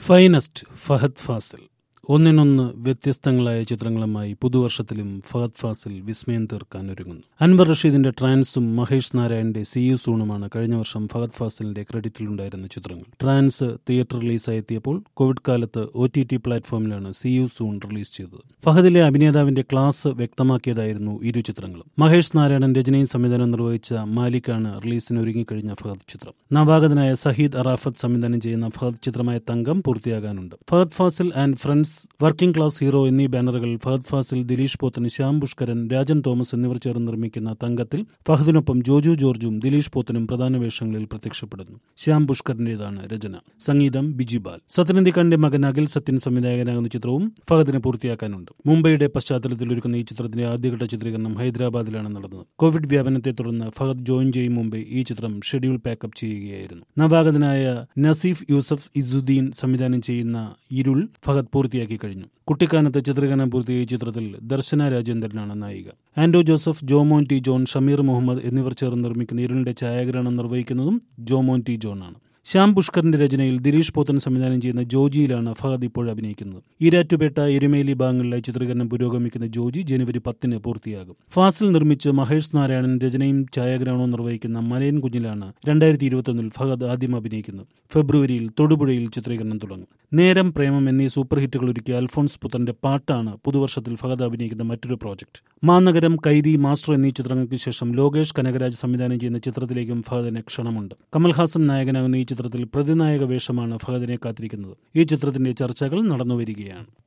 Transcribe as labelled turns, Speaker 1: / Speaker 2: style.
Speaker 1: finest Fahad Fazil ഒന്നിനൊന്ന് വ്യത്യസ്തങ്ങളായ ചിത്രങ്ങളുമായി പുതുവർഷത്തിലും ഫഹദ് ഫാസിൽ വിസ്മയം തീർക്കാൻ ഒരുങ്ങുന്നു അൻവർ റഷീദിന്റെ ട്രാൻസും മഹേഷ് നാരായണന്റെ സി യു സൂണുമാണ് കഴിഞ്ഞ വർഷം ഫഹദ് ഫാസിലിന്റെ ക്രെഡിറ്റിലുണ്ടായിരുന്ന ചിത്രങ്ങൾ ട്രാൻസ് തിയേറ്റർ റിലീസായി എത്തിയപ്പോൾ കോവിഡ് കാലത്ത് ഒ ടി ടി പ്ലാറ്റ്ഫോമിലാണ് സി യു സൂൺ റിലീസ് ചെയ്തത് ഫഹദിലെ അഭിനേതാവിന്റെ ക്ലാസ് വ്യക്തമാക്കിയതായിരുന്നു ഇരു ചിത്രങ്ങളും മഹേഷ് നാരായണൻ രചനയും സംവിധാനം നിർവഹിച്ച മാലിക്കാണ് റിലീസിന് ഒരുങ്ങിക്കഴിഞ്ഞ ഫഹദ് ചിത്രം നവാഗതനായ സഹീദ് അറാഫത്ത് സംവിധാനം ചെയ്യുന്ന ഫഹദ് ചിത്രമായ തങ്കം പൂർത്തിയാകാനുണ്ട് Fahadh Faasil and friends working class hero എന്നീ ബാനറുകൾ ഫഹദ് ഫാസിൽ ദിലീഷ് പോത്തൻ ശ്യാം പുഷ്കരൻ രാജൻ തോമസ് എന്നിവർ ചേർന്ന് നിർമ്മിക്കുന്ന തങ്കത്തിൽ ഫഹദിനൊപ്പം ജോജു ജോർജും ദിലീഷ് പോത്തനും പ്രധാന വേഷങ്ങളിൽ പ്രത്യക്ഷപ്പെടുന്നു ശ്യാം പുഷ്കറിന്റേതാണ് രചന സംഗീതം ബിജിബാൽ സത്യനന്ദിക്കാന്റെ മകൻ അഖിൽ സത്യൻ സംവിധായകനാകുന്ന ചിത്രവും ഫഹദിനെ പൂർത്തിയാക്കാനുണ്ട് മുംബൈയുടെ പശ്ചാത്തലത്തിൽ ഒരുക്കുന്ന ഈ ചിത്രത്തിന്റെ ആദ്യഘട്ട ചിത്രീകരണം ഹൈദരാബാദിലാണ് നടന്നത് കോവിഡ് വ്യാപനത്തെ തുടർന്ന് ഫഹദ് ജോയിൻ ചെയ്യും മുമ്പേ ഈ ചിത്രം ഷെഡ്യൂൾ പാക്കപ്പ് ചെയ്യുകയായിരുന്നു നവാഗതനായ നസീഫ് യൂസഫ് ഇസുദ്ദീൻ സംവിധാനം ചെയ്യുന്ന ഇരുൾ ഫഹദ് പൂർത്തിയാക്കി കഴിഞ്ഞു കുട്ടിക്കാനത്ത് ചിത്രീകരണം പൂർത്തിയായ ചിത്രത്തിൽ ദർശന രാജേന്ദ്രനാണ് നായിക ആൻഡോ ജോസഫ് ജോമോൻ ടി ജോൺ ഷമീർ മുഹമ്മദ് എന്നിവർ ചേർന്ന് നിർമ്മിക്കുന്ന ഇരുളിന്റെ ഛായാഗ്രഹണം നിർവഹിക്കുന്നതും ജോമോൻ ടി ജോൺ ആണ് ശ്യാം പുഷ്കറിന്റെ രചനയിൽ ദിലീഷ് പോത്തൻ സംവിധാനം ചെയ്യുന്ന ജോജിയിലാണ് ഫഹദ് ഇപ്പോൾ അഭിനയിക്കുന്നത് ഈരാറ്റുപേട്ട എരുമേലി ഭാഗങ്ങളിലായി ചിത്രീകരണം പുരോഗമിക്കുന്ന ജോജി ജനുവരി പത്തിന് പൂർത്തിയാകും ഫാസിൽ നിർമ്മിച്ച് മഹേഷ് നാരായണൻ രചനയും ഛായാഗ്രഹണവും നിർവഹിക്കുന്ന മലയൻ കുഞ്ഞിലാണ് രണ്ടായിരത്തി ഇരുപത്തൊന്നിൽ ഫഹദ് ആദ്യം അഭിനയിക്കുന്നത് ഫെബ്രുവരിയിൽ തൊടുപുഴയിൽ ചിത്രീകരണം തുടങ്ങും നേരം പ്രേമം എന്നീ സൂപ്പർ ഹിറ്റുകൾ ഒരുക്കിയ അൽഫോൺസ് പുത്തന്റെ പാട്ടാണ് പുതുവർഷത്തിൽ ഫഹദ് അഭിനയിക്കുന്ന മറ്റൊരു പ്രോജക്ട് മാനഗരം കൈദി മാസ്റ്റർ എന്നീ ചിത്രങ്ങൾക്ക് ശേഷം ലോകേഷ് കനകരാജ് സംവിധാനം ചെയ്യുന്ന ചിത്രത്തിലേക്കും ഫഹദിന് ക്ഷണമുണ്ട് കമൽഹാസൻ നായകനാകുന്ന ഈ ചിത്രത്തിൽ പ്രതിനായക വേഷമാണ് ഫഹദിനെ കാത്തിരിക്കുന്നത് ഈ ചിത്രത്തിന്റെ ചർച്ചകൾ നടന്നുവരികയാണ്